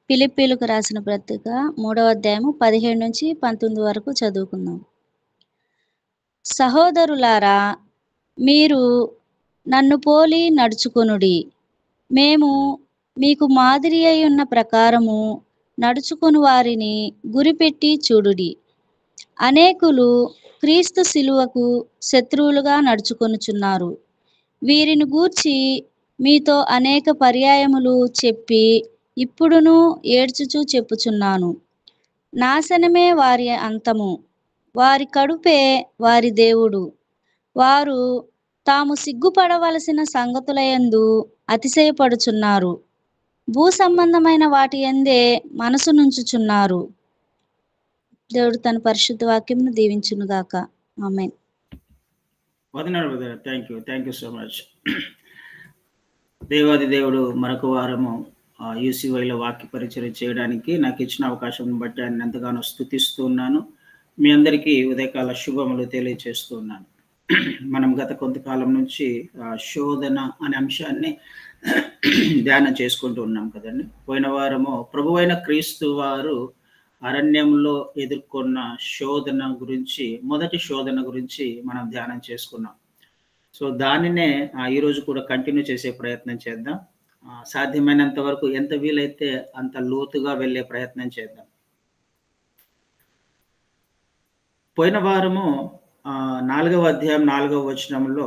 ఫిలిప్పీలకు రాసిన పత్రిక మూడవ అధ్యాయము పదిహేడు నుంచి పంతొమ్మిది వరకు చదువుకుందాం సహోదరులారా మీరు నన్ను పోలి నడుచుకొనుడి మేము మీకు మాదిరి అయి ఉన్న ప్రకారము నడుచుకుని వారిని గురిపెట్టి చూడుడి అనేకులు క్రీస్తు శిలువకు శత్రువులుగా నడుచుకొనుచున్నారు వీరిని గూర్చి మీతో అనేక పర్యాయములు చెప్పి ఇప్పుడును ఏడ్చుచూ చెప్పుచున్నాను నాశనమే వారి అంతము వారి కడుపే వారి దేవుడు వారు తాము సిగ్గుపడవలసిన సంగతులయందు అతిశయపడుచున్నారు భూ సంబంధమైన వాటి ఎందే మనసు నుంచుచున్నారు దేవుడు తన పరిశుద్ధ వాక్యంను దీవించునుగాక ఆమె వదనాలు brother thank you thank you so much దేవాది దేవుడు మరొక వారము యూసీవైలో వాక్య పరిచయం చేయడానికి నాకు ఇచ్చిన అవకాశం బట్టి ఆయన ఎంతగానో స్థుతిస్తూ ఉన్నాను మీ అందరికీ ఉదయకాల శుభములు తెలియజేస్తూ ఉన్నాను మనం గత కొంతకాలం నుంచి ఆ, శోధన అనే అంశాన్ని ధ్యానం చేసుకుంటూ ఉన్నాం కదండి పోయిన వారము ప్రభువైన క్రీస్తు వారు అరణ్యంలో ఎదుర్కొన్న శోధన గురించి మొదటి శోధన గురించి మనం ధ్యానం చేసుకున్నాం సో దానినే ఆ, ఈరోజు కూడా కంటిన్యూ చేసే ప్రయత్నం చేద్దాం ఆ, సాధ్యమైనంత వరకు ఎంత వీలైతే అంత లోతుగా వెళ్ళే ప్రయత్నం చేద్దాం పోయిన వారము ఆ, నాలుగవ అధ్యాయం నాలుగవ వచనంలో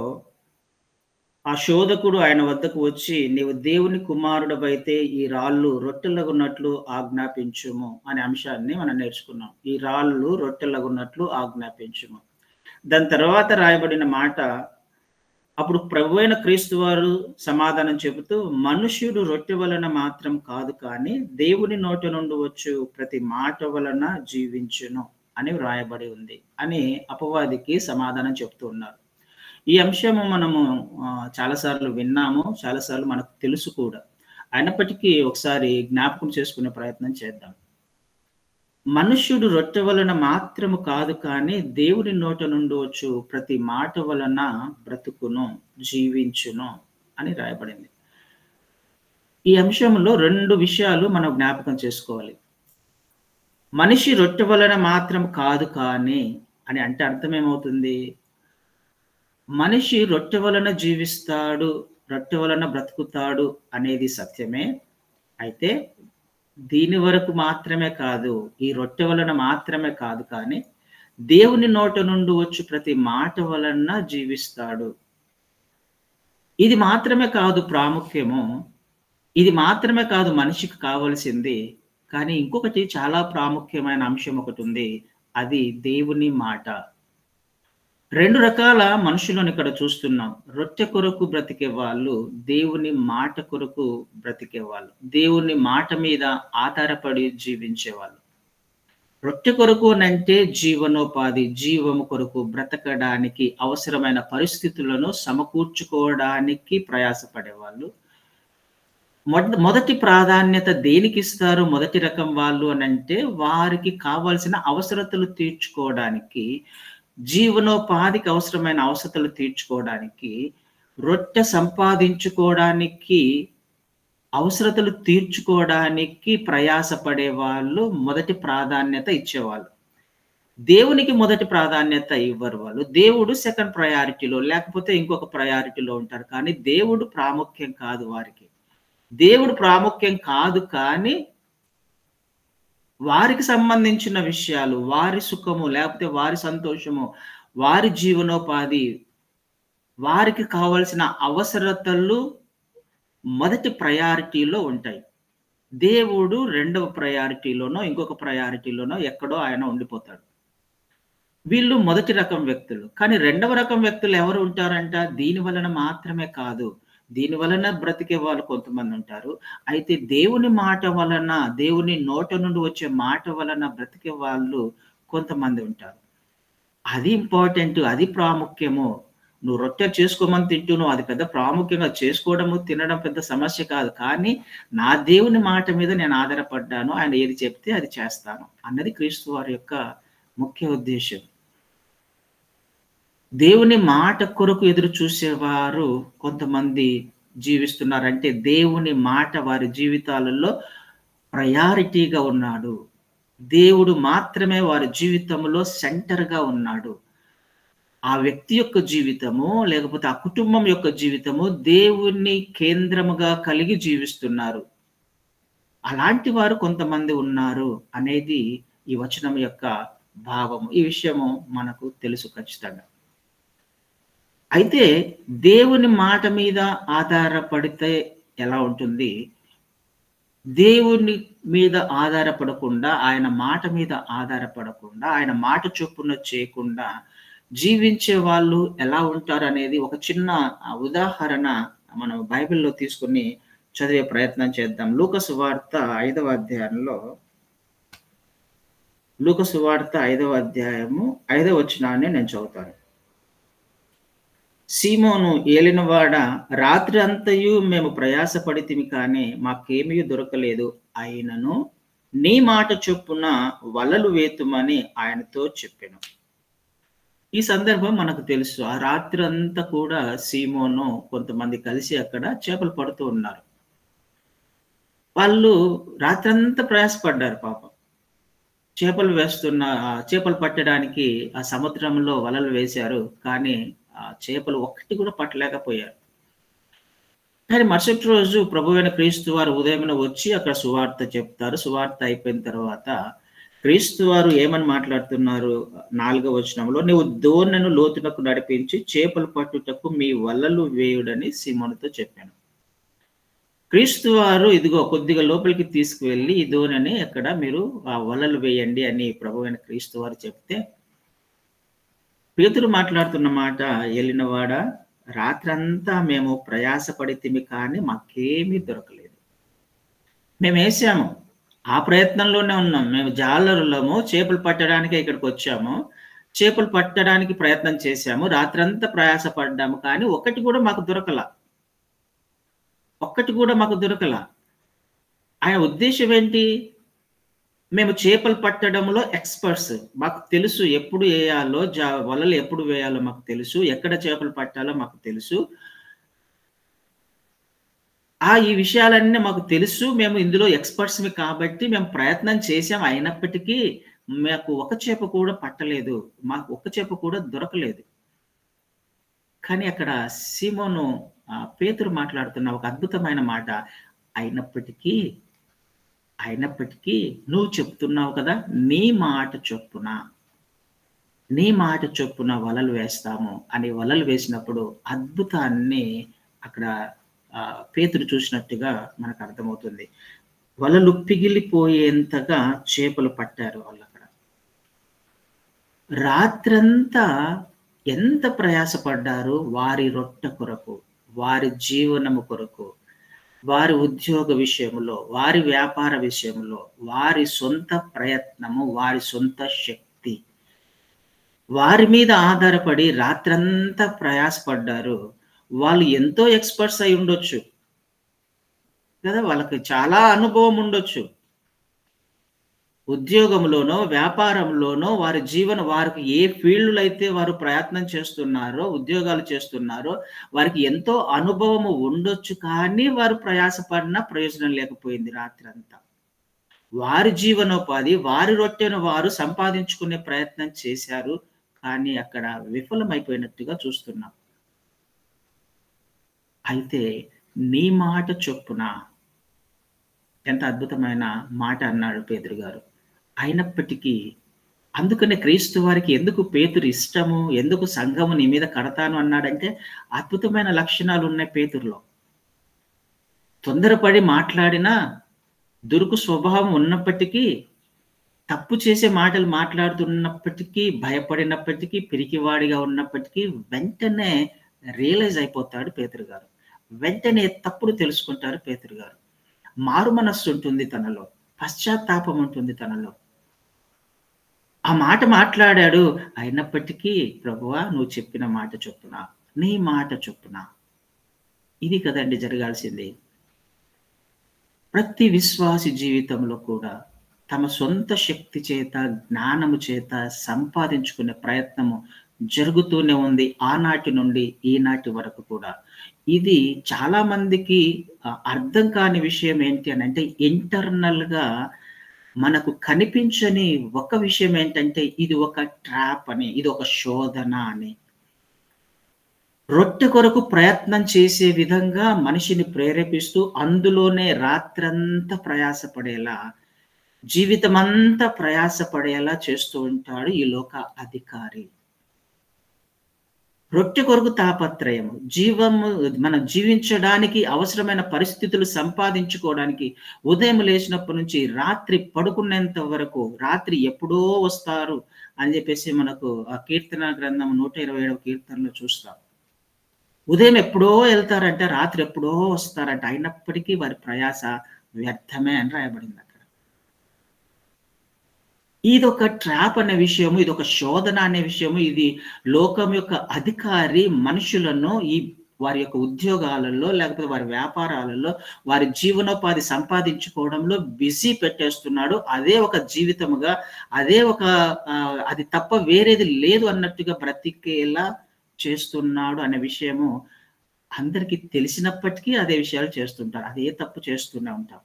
ఆ శోధకుడు ఆయన వద్దకు వచ్చి నీవు దేవుని కుమారుడవైతే ఈ రాళ్ళు రొట్టెలగున్నట్లు ఆజ్ఞాపించుము అనే అంశాన్ని మనం నేర్చుకున్నాం ఈ రాళ్ళు రొట్టెలగున్నట్లు ఆజ్ఞాపించుము దాని తర్వాత రాయబడిన మాట అప్పుడు ప్రభు అయిన క్రీస్తు వారు సమాధానం చెబుతూ మనుష్యుడు రొట్టె వలన మాత్రం కాదు కానీ దేవుని నోటి నుండి వచ్చు ప్రతి మాట వలన జీవించును అని వ్రాయబడి ఉంది అని అపవాదికి సమాధానం చెప్తూ ఉన్నారు ఈ అంశము మనము ఆ, చాలాసార్లు విన్నాము చాలాసార్లు మనకు తెలుసు కూడా అయినప్పటికీ ఒకసారి జ్ఞాపకం చేసుకునే ప్రయత్నం చేద్దాం మనుష్యుడు రొట్టె వలన మాత్రము కాదు కానీ దేవుని నోట నుండి వచ్చు ప్రతి మాట వలన బ్రతుకును జీవించును అని రాయబడింది ఈ అంశంలో రెండు విషయాలు మనం జ్ఞాపకం చేసుకోవాలి మనిషి రొట్టె వలన మాత్రం కాదు కానీ అని అంటే అర్థం ఏమవుతుంది మనిషి రొట్టె వలన జీవిస్తాడు రొట్టె వలన బ్రతుకుతాడు అనేది సత్యమే అయితే దీని వరకు మాత్రమే కాదు ఈ రొట్టె వలన మాత్రమే కాదు కానీ దేవుని నోట నుండి వచ్చి ప్రతి మాట వలన జీవిస్తాడు ఇది మాత్రమే కాదు ప్రాముఖ్యము ఇది మాత్రమే కాదు మనిషికి కావలసింది కానీ ఇంకొకటి చాలా ప్రాముఖ్యమైన అంశం ఒకటి ఉంది అది దేవుని మాట రెండు రకాల మనుషులను ఇక్కడ చూస్తున్నాం రొట్టె కొరకు బ్రతికే వాళ్ళు దేవుని మాట కొరకు బ్రతికే వాళ్ళు దేవుని మాట మీద ఆధారపడి జీవించే వాళ్ళు రొట్టె కొరకు అంటే జీవనోపాధి జీవము కొరకు బ్రతకడానికి అవసరమైన పరిస్థితులను సమకూర్చుకోవడానికి ప్రయాసపడేవాళ్ళు మొద మొదటి ప్రాధాన్యత దేనికి ఇస్తారు మొదటి రకం వాళ్ళు అని అంటే వారికి కావాల్సిన అవసరతలు తీర్చుకోవడానికి జీవనోపాధికి అవసరమైన అవసరతలు తీర్చుకోవడానికి రొట్టె సంపాదించుకోవడానికి అవసరతలు తీర్చుకోవడానికి ప్రయాసపడే వాళ్ళు మొదటి ప్రాధాన్యత ఇచ్చేవాళ్ళు దేవునికి మొదటి ప్రాధాన్యత ఇవ్వరు వాళ్ళు దేవుడు సెకండ్ ప్రయారిటీలో లేకపోతే ఇంకొక ప్రయారిటీలో ఉంటారు కానీ దేవుడు ప్రాముఖ్యం కాదు వారికి దేవుడు ప్రాముఖ్యం కాదు కానీ వారికి సంబంధించిన విషయాలు వారి సుఖము లేకపోతే వారి సంతోషము వారి జీవనోపాధి వారికి కావలసిన అవసరతలు మొదటి ప్రయారిటీలో ఉంటాయి దేవుడు రెండవ ప్రయారిటీలోనో ఇంకొక ప్రయారిటీలోనో ఎక్కడో ఆయన ఉండిపోతాడు వీళ్ళు మొదటి రకం వ్యక్తులు కానీ రెండవ రకం వ్యక్తులు ఎవరు ఉంటారంట దీని వలన మాత్రమే కాదు దీని వలన బ్రతికే వాళ్ళు కొంతమంది ఉంటారు అయితే దేవుని మాట వలన దేవుని నోట నుండి వచ్చే మాట వలన బ్రతికే వాళ్ళు కొంతమంది ఉంటారు అది ఇంపార్టెంట్ అది ప్రాముఖ్యము నువ్వు రొట్టె చేసుకోమని తింటున్నావు అది పెద్ద ప్రాముఖ్యంగా చేసుకోవడము తినడం పెద్ద సమస్య కాదు కానీ నా దేవుని మాట మీద నేను ఆధారపడ్డాను ఆయన ఏది చెప్తే అది చేస్తాను అన్నది క్రీస్తు వారి యొక్క ముఖ్య ఉద్దేశం దేవుని మాట కొరకు ఎదురు చూసేవారు కొంతమంది జీవిస్తున్నారంటే దేవుని మాట వారి జీవితాలలో ప్రయారిటీగా ఉన్నాడు దేవుడు మాత్రమే వారి జీవితంలో సెంటర్గా ఉన్నాడు ఆ వ్యక్తి యొక్క జీవితము లేకపోతే ఆ కుటుంబం యొక్క జీవితము దేవుణ్ణి కేంద్రముగా కలిగి జీవిస్తున్నారు అలాంటి వారు కొంతమంది ఉన్నారు అనేది ఈ వచనం యొక్క భావము ఈ విషయము మనకు తెలుసు ఖచ్చితంగా అయితే దేవుని మాట మీద ఆధారపడితే ఎలా ఉంటుంది దేవుని మీద ఆధారపడకుండా ఆయన మాట మీద ఆధారపడకుండా ఆయన మాట చొప్పున చేయకుండా జీవించే వాళ్ళు ఎలా ఉంటారు అనేది ఒక చిన్న ఉదాహరణ మనం బైబిల్లో తీసుకుని చదివే ప్రయత్నం చేద్దాం లూకసు వార్త ఐదవ అధ్యాయంలో లూకసు వార్త ఐదవ అధ్యాయము ఐదవ వచనాన్ని నేను చదువుతాను సీమోను ఏలినవాడ రాత్రి అంతయు మేము ప్రయాసపడితిమి కానీ మాకేమీ దొరకలేదు అయినను నీ మాట చొప్పున వలలు వేతుమని ఆయనతో చెప్పాను ఈ సందర్భం మనకు తెలుసు ఆ రాత్రి అంతా కూడా సీమోను కొంతమంది కలిసి అక్కడ చేపలు పడుతూ ఉన్నారు వాళ్ళు రాత్రంతా ప్రయాసపడ్డారు పాపం చేపలు వేస్తున్న చేపలు పట్టడానికి ఆ సముద్రంలో వలలు వేశారు కానీ ఆ చేపలు ఒక్కటి కూడా పట్టలేకపోయారు కానీ మరుసటి రోజు ప్రభువైన క్రీస్తు వారు ఉదయం వచ్చి అక్కడ సువార్త చెప్తారు సువార్త అయిపోయిన తర్వాత క్రీస్తు వారు ఏమని మాట్లాడుతున్నారు నాలుగో వచనంలో నువ్వు దోణను లోతునకు నడిపించి చేపలు పట్టుటకు మీ వలలు వేయుడని సిమోనుతో చెప్పాను క్రీస్తు వారు ఇదిగో కొద్దిగా లోపలికి తీసుకువెళ్ళి ఈ దోణని అక్కడ మీరు ఆ వలలు వేయండి అని ప్రభువైన క్రీస్తు వారు చెప్తే పేతురు మాట్లాడుతున్న మాట వెళ్ళినవాడ రాత్రంతా మేము ప్రయాసపడితిమి కానీ మాకేమీ దొరకలేదు మేము వేసాము ఆ ప్రయత్నంలోనే ఉన్నాం మేము జాలరులము చేపలు పట్టడానికి ఇక్కడికి వచ్చాము చేపలు పట్టడానికి ప్రయత్నం చేశాము రాత్రంతా ప్రయాసపడ్డాము కానీ ఒకటి కూడా మాకు దొరకల ఒక్కటి కూడా మాకు దొరకల ఆయన ఉద్దేశం ఏంటి మేము చేపలు పట్టడంలో ఎక్స్పర్ట్స్ మాకు తెలుసు ఎప్పుడు వేయాలో జా వలలు ఎప్పుడు వేయాలో మాకు తెలుసు ఎక్కడ చేపలు పట్టాలో మాకు తెలుసు ఆ ఈ విషయాలన్నీ మాకు తెలుసు మేము ఇందులో ఎక్స్పర్ట్స్ కాబట్టి మేము ప్రయత్నం చేసాం అయినప్పటికీ మాకు ఒక చేప కూడా పట్టలేదు మాకు ఒక చేప కూడా దొరకలేదు కానీ అక్కడ సీమోను పేతురు మాట్లాడుతున్న ఒక అద్భుతమైన మాట అయినప్పటికీ అయినప్పటికీ నువ్వు చెప్తున్నావు కదా నీ మాట చొప్పున నీ మాట చొప్పున వలలు వేస్తాము అని వలలు వేసినప్పుడు అద్భుతాన్ని అక్కడ పేతురు చూసినట్టుగా మనకు అర్థమవుతుంది వలలు పిగిలిపోయేంతగా చేపలు పట్టారు వాళ్ళు అక్కడ రాత్రంతా ఎంత ప్రయాసపడ్డారు వారి రొట్టె కొరకు వారి జీవనము కొరకు వారి ఉద్యోగ విషయంలో వారి వ్యాపార విషయంలో వారి సొంత ప్రయత్నము వారి సొంత శక్తి వారి మీద ఆధారపడి రాత్రంతా ప్రయాసపడ్డారు వాళ్ళు ఎంతో ఎక్స్పర్ట్స్ అయి ఉండొచ్చు కదా వాళ్ళకి చాలా అనుభవం ఉండొచ్చు ఉద్యోగంలోనో వ్యాపారంలోనో వారి జీవన వారికి ఏ ఫీల్డ్లో అయితే వారు ప్రయత్నం చేస్తున్నారో ఉద్యోగాలు చేస్తున్నారో వారికి ఎంతో అనుభవము ఉండొచ్చు కానీ వారు ప్రయాసపడినా ప్రయోజనం లేకపోయింది రాత్రి అంతా వారి జీవనోపాధి వారి రొట్టెను వారు సంపాదించుకునే ప్రయత్నం చేశారు కానీ అక్కడ విఫలమైపోయినట్టుగా చూస్తున్నాం అయితే నీ మాట చొప్పున ఎంత అద్భుతమైన మాట అన్నాడు పేదరు గారు అయినప్పటికీ అందుకనే క్రీస్తు వారికి ఎందుకు పేతురు ఇష్టము ఎందుకు సంఘము నీ మీద కడతాను అన్నాడంటే అద్భుతమైన లక్షణాలు ఉన్నాయి పేతురులో తొందరపడి మాట్లాడినా దురుకు స్వభావం ఉన్నప్పటికీ తప్పు చేసే మాటలు మాట్లాడుతున్నప్పటికీ భయపడినప్పటికీ పిరికివాడిగా ఉన్నప్పటికీ వెంటనే రియలైజ్ అయిపోతాడు పేతురు గారు వెంటనే తప్పుడు తెలుసుకుంటారు పేతురు గారు మారు మనస్సు ఉంటుంది తనలో పశ్చాత్తాపం ఉంటుంది తనలో ఆ మాట మాట్లాడాడు అయినప్పటికీ ప్రభువా నువ్వు చెప్పిన మాట చొప్పున నీ మాట చొప్పున ఇది కదండి జరగాల్సింది ప్రతి విశ్వాసి జీవితంలో కూడా తమ సొంత శక్తి చేత జ్ఞానము చేత సంపాదించుకునే ప్రయత్నము జరుగుతూనే ఉంది ఆనాటి నుండి ఈనాటి వరకు కూడా ఇది చాలా మందికి ఆహ్, అర్థం కాని విషయం ఏంటి అనంటే ఇంటర్నల్‌గా మనకు కనిపించని ఒక విషయం ఏంటంటే ఇది ఒక ట్రాప్ అని, ఇది ఒక శోధన అని. రొట్టె కొరకు ప్రయత్నం చేసే విధంగా మనిషిని ప్రేరేపిస్తూ అందులోనే రాత్రంతా ప్రయాసపడేలా, జీవితమంతా ప్రయాసపడేలా చేస్తూ ఉంటాడు ఈ లోక అధికారి. రొట్టె కొరకు తాపత్రయము. జీవము మనం జీవించడానికి అవసరమైన పరిస్థితులు సంపాదించుకోవడానికి ఉదయం లేచినప్పటి నుంచి రాత్రి పడుకునేంత వరకు, రాత్రి ఎప్పుడో వస్తారు అని చెప్పేసి మనకు ఆ కీర్తన గ్రంథం 127వ కీర్తనలో చూస్తాం. ఉదయం ఎప్పుడో ఎళ్తారంట, రాత్రి ఎప్పుడో వస్తారంట. అయినప్పటికీ వారి ప్రయాస వ్యర్థమే అని రాయబడిందక్కడ. ఇదొక ట్రాప్ అనే విషయము, ఇదొక శోధన అనే విషయము, ఇది లోకం యొక్క అధికారి మనుషులను ఈ వారి యొక్క ఉద్యోగాలలో, లేకపోతే వారి వ్యాపారాలలో, వారి జీవనోపాధి సంపాదించుకోవడంలో బిజీ పెట్టేస్తున్నాడు. అదే ఒక జీవితముగా, అదే ఒక ఆహ్, అది తప్ప వేరేది లేదు అన్నట్టుగా బ్రతికేలా చేస్తున్నాడు అనే విషయము అందరికీ తెలిసినప్పటికీ అదే విషయాలు చేస్తుంటారు. అదే తప్పు చేస్తూనే ఉంటాం.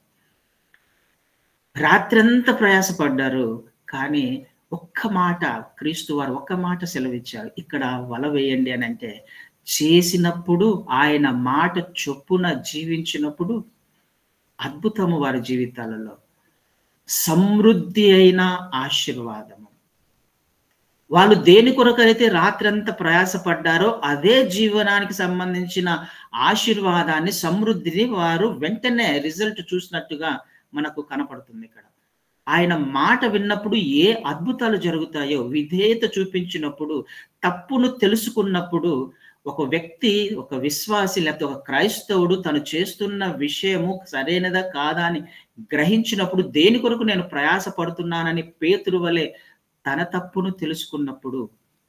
రాత్రంతా ప్రయాసపడ్డారు. కానీ ఒక్క మాట క్రీస్తు వారు ఒక్క మాట సెలవిచ్చారు. ఇక్కడ వల వేయండి అనంటే, చేసినప్పుడు ఆయన మాట చొప్పున జీవించినప్పుడు అద్భుతము వారి జీవితాలలో. సమృద్ధి అయిన ఆశీర్వాదము. వాళ్ళు దేని కొరకైతే రాత్రంతా ప్రయాసపడ్డారో అదే జీవనానికి సంబంధించిన ఆశీర్వాదాన్ని, సమృద్ధిని వారు వెంటనే రిజల్ట్ చూసినట్టుగా మనకు కనపడుతుంది ఇక్కడ. ఆయన మాట విన్నప్పుడు ఏ అద్భుతాలు జరుగుతాయో, విధేయత చూపించినప్పుడు, తప్పును తెలుసుకున్నప్పుడు, ఒక వ్యక్తి, ఒక విశ్వాసి లేకపోతే ఒక క్రైస్తవుడు తను చేస్తున్న విషయము సరైనదా కాదా అని గ్రహించినప్పుడు, దేని కొరకు నేను ప్రయాస పడుతున్నానని పేతురు వలె తన తప్పును తెలుసుకున్నప్పుడు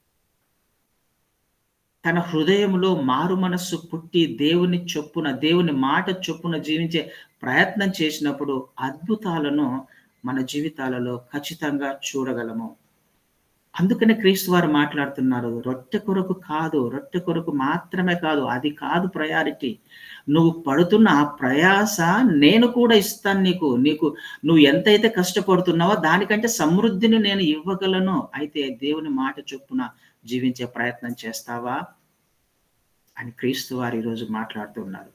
తన హృదయంలో మారు మనస్సు పుట్టి దేవుని చొప్పున, దేవుని మాట చొప్పున జీవించే ప్రయత్నం చేసినప్పుడు అద్భుతాలను మన జీవితాలలో ఖచ్చితంగా చూడగలము. అందుకనే క్రీస్తు వారు మాట్లాడుతున్నారు. రొట్టె కొరకు కాదు, రొట్టె కొరకు మాత్రమే కాదు, అది కాదు ప్రయారిటీ. నువ్వు పడుతున్న ఆ ప్రయాస నేను కూడా ఇస్తాను నీకు. నీకు నువ్వు ఎంతైతే కష్టపడుతున్నావో దానికంటే సమృద్ధిని నేను ఇవ్వగలను. అయితే దేవుని మాట చొప్పున జీవించే ప్రయత్నం చేస్తావా? అని క్రీస్తు వారు ఈరోజు మాట్లాడుతున్నారు.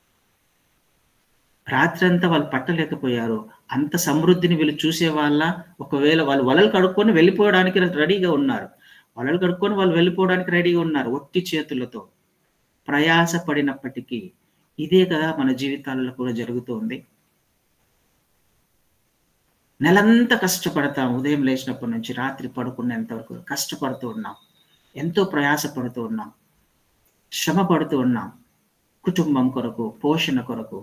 రాత్రంతా వాళ్ళు పట్టలేకపోయారు. అంత సమృద్ధిని వీళ్ళు చూసేవాళ్ళా? ఒకవేళ వాళ్ళు వలలు కడుక్కొని వెళ్ళిపోవడానికి రెడీగా ఉన్నారు. వలలు కడుక్కొని వాళ్ళు వెళ్ళిపోవడానికి రెడీగా ఉన్నారు. ఒట్టి చేతులతో. ప్రయాస పడినప్పటికీ ఇదే కదా మన జీవితాలలో కూడా జరుగుతోంది. నెలంతా కష్టపడతాం. ఉదయం లేచినప్పటి నుంచి రాత్రి పడుకునేంత వరకు కష్టపడుతూ ఉన్నాం. ఎంతో ప్రయాస పడుతూ ఉన్నాం. శ్రమ పడుతూ ఉన్నాం. కుటుంబం కొరకు, పోషణ కొరకు.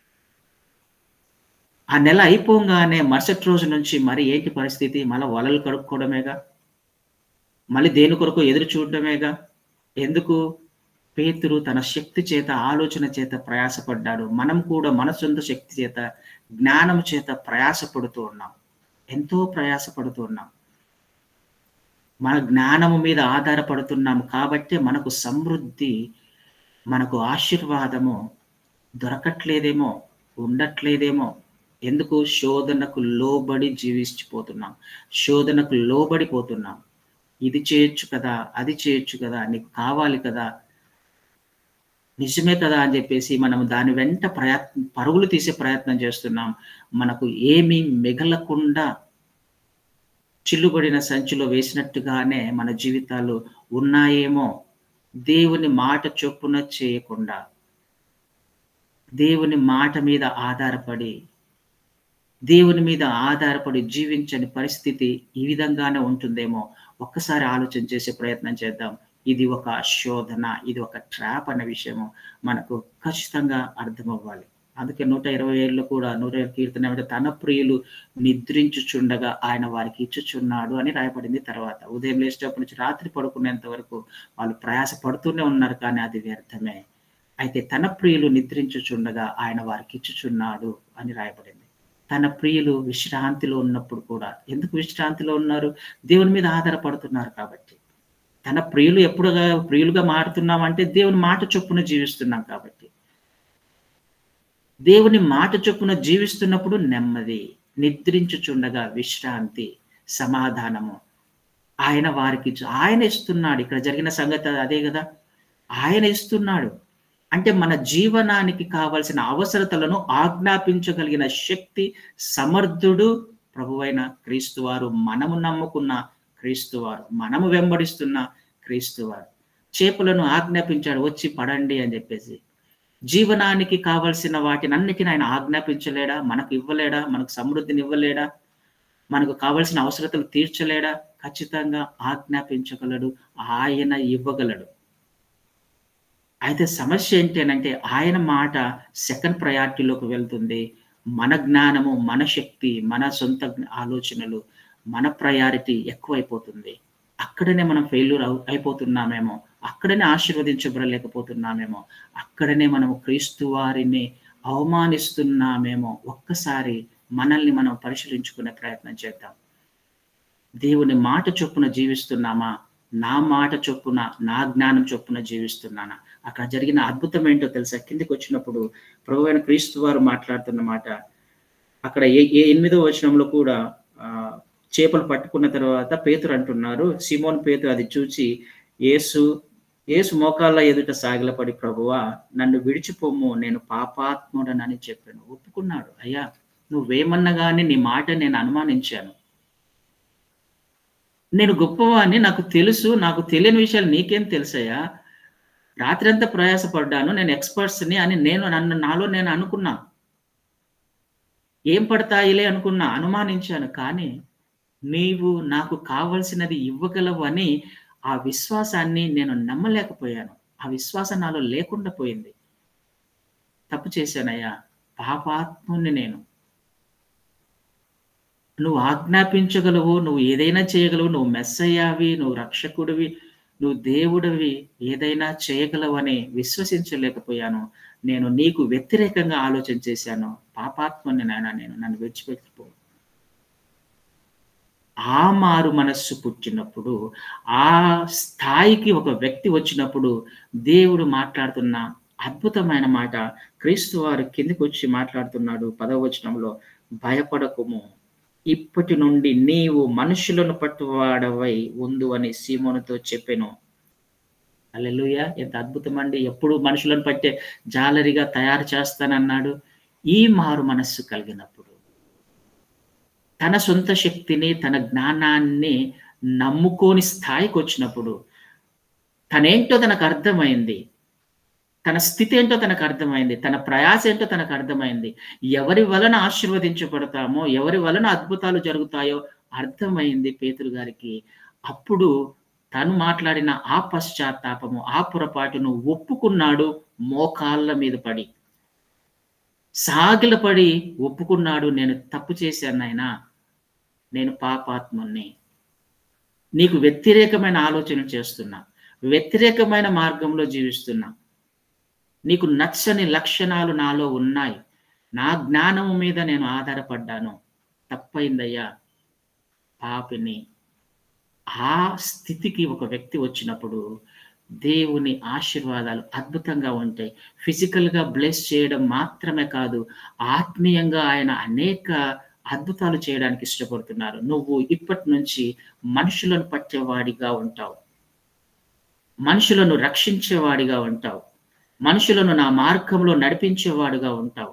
ఆ నెల అయిపోంగానే మరుసటి రోజు నుంచి మరి ఏంటి పరిస్థితి? మళ్ళా వలలు కడుక్కోవడమేగా? మళ్ళీ దేని కొరకు ఎదురు చూడడమేగా? ఎందుకు? పేతురు తన శక్తి చేత, ఆలోచన చేత ప్రయాసపడ్డాడు. మనం కూడా మన సొంత శక్తి చేత, జ్ఞానము చేత ప్రయాసపడుతూ ఉన్నాం. ఎంతో ప్రయాసపడుతూ ఉన్నాం. మన జ్ఞానము మీద ఆధారపడుతున్నాం కాబట్టే మనకు సమృద్ధి, మనకు ఆశీర్వాదము దొరకట్లేదేమో, ఉండట్లేదేమో. ఎందుకు? శోధనకు లోబడి జీవించిపోతున్నాం. శోధనకు లోబడిపోతున్నాం. ఇది చేయొచ్చు కదా! అది చేయొచ్చు కదా! నీకు కావాలి కదా! నిజమే కదా! అని చెప్పేసి మనం దాని వెంట ప్రయత్న పరుగులు తీసే ప్రయత్నం చేస్తున్నాం. మనకు ఏమీ మిగలకుండా చిల్లుబడిన సంచిలో వేసినట్టుగానే మన జీవితాలు ఉన్నాయేమో. దేవుని మాట చొప్పున చేయకుండా. దేవుని మాట మీద ఆధారపడి దేవుని మీద ఆధారపడి జీవించని పరిస్థితి ఈ విధంగానే ఉంటుందేమో. ఒక్కసారి ఆలోచన చేసే ప్రయత్నం చేద్దాం. ఇది ఒక శోధన, ఇది ఒక ట్రాప్ అనే విషయము మనకు ఖచ్చితంగా అర్థమవ్వాలి. అందుకే 127లో కూడా 120 కీర్తన ఏమంటే తన ప్రియులు నిద్రించుచుండగా ఆయన వారికి ఇచ్చుచున్నాడు అని రాయబడింది తర్వాత. ఉదయం లేచేటప్పటి నుంచి రాత్రి పడుకునేంత వరకు వాళ్ళు ప్రయాస పడుతూనే ఉన్నారు కానీ అది వ్యర్థమే. అయితే తన ప్రియులు నిద్రించుచుండగా ఆయన వారికి ఇచ్చుచున్నాడు అని రాయబడింది. తన ప్రియులు విశ్రాంతిలో ఉన్నప్పుడు కూడా ఎందుకు విశ్రాంతిలో ఉన్నారు? దేవుని మీద ఆధారపడుతున్నారు కాబట్టి. తన ప్రియులు ఎప్పుడుగా ప్రియులుగా మారుతున్నాం అంటే దేవుని మాట చొప్పున జీవిస్తున్నాం కాబట్టి దేవుని మాట చొప్పున జీవిస్తున్నప్పుడు నెమ్మది నిద్రించుచుండగా విశ్రాంతి సమాధానము ఆయన వారికి ఇచ్చు- ఆయన ఇస్తున్నాడు ఇక్కడ జరిగిన సంగతి అదే కదా ఆయన ఇస్తున్నాడు అంటే మన జీవనానికి కావలసిన అవసరతలను ఆజ్ఞాపించగలిగిన శక్తి సమర్థుడు ప్రభువైన క్రీస్తు వారు మనము నమ్ముకున్న క్రీస్తు వారు మనము వెంబడిస్తున్న క్రీస్తు వారు చేపలను ఆజ్ఞాపించాడు వచ్చి పడండి అని చెప్పేసి జీవనానికి కావలసిన వాటిని అన్నిటిని ఆయన ఆజ్ఞాపించలేడా మనకు ఇవ్వలేడా మనకు సమృద్ధిని ఇవ్వలేడా మనకు కావలసిన అవసరతలు తీర్చలేడా ఖచ్చితంగా ఆజ్ఞాపించగలడు ఆయన ఇవ్వగలడు అయితే సమస్య ఏంటి అని అంటే ఆయన మాట సెకండ్ ప్రయారిటీలోకి వెళ్తుంది మన జ్ఞానము మన శక్తి మన సొంత జ్ఞ- ఆలోచనలు మన ప్రయారిటీ ఎక్కువైపోతుంది అక్కడనే మనం ఫెయిల్యూర్ అయిపోతున్నామేమో అక్కడనే ఆశీర్వదించబడలేకపోతున్నామేమో అక్కడనే మనం క్రీస్తు వారిని అవమానిస్తున్నామేమో ఒక్కసారి మనల్ని మనం పరిశీలించుకునే ప్రయత్నం చేద్దాం దేవుని మాట చొప్పున జీవిస్తున్నామా నా మాట చొప్పున నా జ్ఞానం చొప్పున జీవిస్తున్నానా అక్కడ జరిగిన అద్భుతం ఏంటో తెలుసా కిందికి వచ్చినప్పుడు ప్రభు అయిన క్రీస్తు వారు మాట్లాడుతున్న మాట అక్కడ ఏ ఏ ఎనిమిదో వచనంలో కూడా ఆ, చేపలు పట్టుకున్న తర్వాత పేతురు అంటున్నారు సిమోన్ పేతురు అది చూచి యేసు యేసు మోకాళ్ళ ఎదుట సాగిలపడి ప్రభువా నన్ను విడిచిపోము నేను పాపాత్ముడనని చెప్పాను ఒప్పుకున్నాడు అయ్యా నువ్వేమన్నా కానీ నీ మాట నేను అనుమానించాను నేను గొప్పవాడిని నాకు తెలుసు నాకు తెలియని విషయాలు నీకేం తెలుసయ్యా రాత్రంతా ప్రయాసపడ్డాను నేను ఎక్స్పర్ట్స్ని అని నేను నన్ను నాలో నేను అనుకున్నా ఏం పడతాయిలే అనుకున్నా అనుమానించాను కానీ నీవు నాకు కావలసినది ఇవ్వగలవు అని ఆ విశ్వాసాన్ని నేను నమ్మలేకపోయాను ఆ విశ్వాసం నాలో లేకుండా పోయింది తప్పు చేశానయ్యా పాపాత్ముని నేను నువ్వు ఆజ్ఞాపించగలవు నువ్వు ఏదైనా చేయగలవు నువ్వు మెస్సయ్యావి నువ్వు రక్షకుడివి నువ్వు దేవుడివి ఏదైనా చేయగలవని విశ్వసించలేకపోయాను నేను నీకు వ్యతిరేకంగా ఆలోచన చేశాను పాపాత్మని నాయన నేను నన్ను విడిచిపెట్టిపో ఆ మారు మనస్సు పుట్టినప్పుడు ఆ స్థాయికి ఒక వ్యక్తి వచ్చినప్పుడు దేవుడు మాట్లాడుతున్న అద్భుతమైన మాట క్రీస్తు వారు కిందికి వచ్చి మాట్లాడుతున్నాడు పదవచనంలో భయపడకుము ఇప్పటి నుండి నీవు మనుషులను పట్టువాడవై ఉందు అని సీమోనుతో చెప్పెను అల్లెలుయ ఎంత అద్భుతం అండి ఎప్పుడు మనుషులను పట్టే జాలరిగా తయారు చేస్తానన్నాడు ఈ మారు మనస్సు కలిగినప్పుడు తన సొంత శక్తిని తన జ్ఞానాన్ని నమ్ముకోని స్థాయికి వచ్చినప్పుడు తనేంటో తనకు అర్థమైంది తన స్థితి ఏంటో తనకు అర్థమైంది తన ప్రయాస ఏంటో తనకు అర్థమైంది ఎవరి వలన ఆశీర్వదించబడతామో ఎవరి వలన అద్భుతాలు జరుగుతాయో అర్థమైంది పేతురు గారికి అప్పుడు తను మాట్లాడిన ఆ పశ్చాత్తాపము ఆ పొరపాటును ఒప్పుకున్నాడు మోకాళ్ళ మీద పడి సాగిలపడి ఒప్పుకున్నాడు నేను తప్పు చేశాను నాయనా నేను పాపాత్ముణ్ణి నీకు వ్యతిరేకమైన ఆలోచన చేస్తున్నా వ్యతిరేకమైన మార్గంలో జీవిస్తున్నా నీకు నచ్చని లక్షణాలు నాలో ఉన్నాయి నా జ్ఞానము మీద నేను ఆధారపడ్డాను తప్పైందయ్యా పాపిని ఆ స్థితికి ఒక వ్యక్తి వచ్చినప్పుడు దేవుని ఆశీర్వాదాలు అద్భుతంగా ఉంటాయి ఫిజికల్గా బ్లెస్ చేయడం మాత్రమే కాదు ఆత్మీయంగా ఆయన అనేక అద్భుతాలు చేయడానికి ఇష్టపడుతున్నారు నువ్వు ఇప్పటి నుంచి మనుషులను పట్టేవాడిగా ఉంటావు మనుషులను రక్షించేవాడిగా ఉంటావు మనుషులను నా మార్గంలో నడిపించేవాడుగా ఉంటావు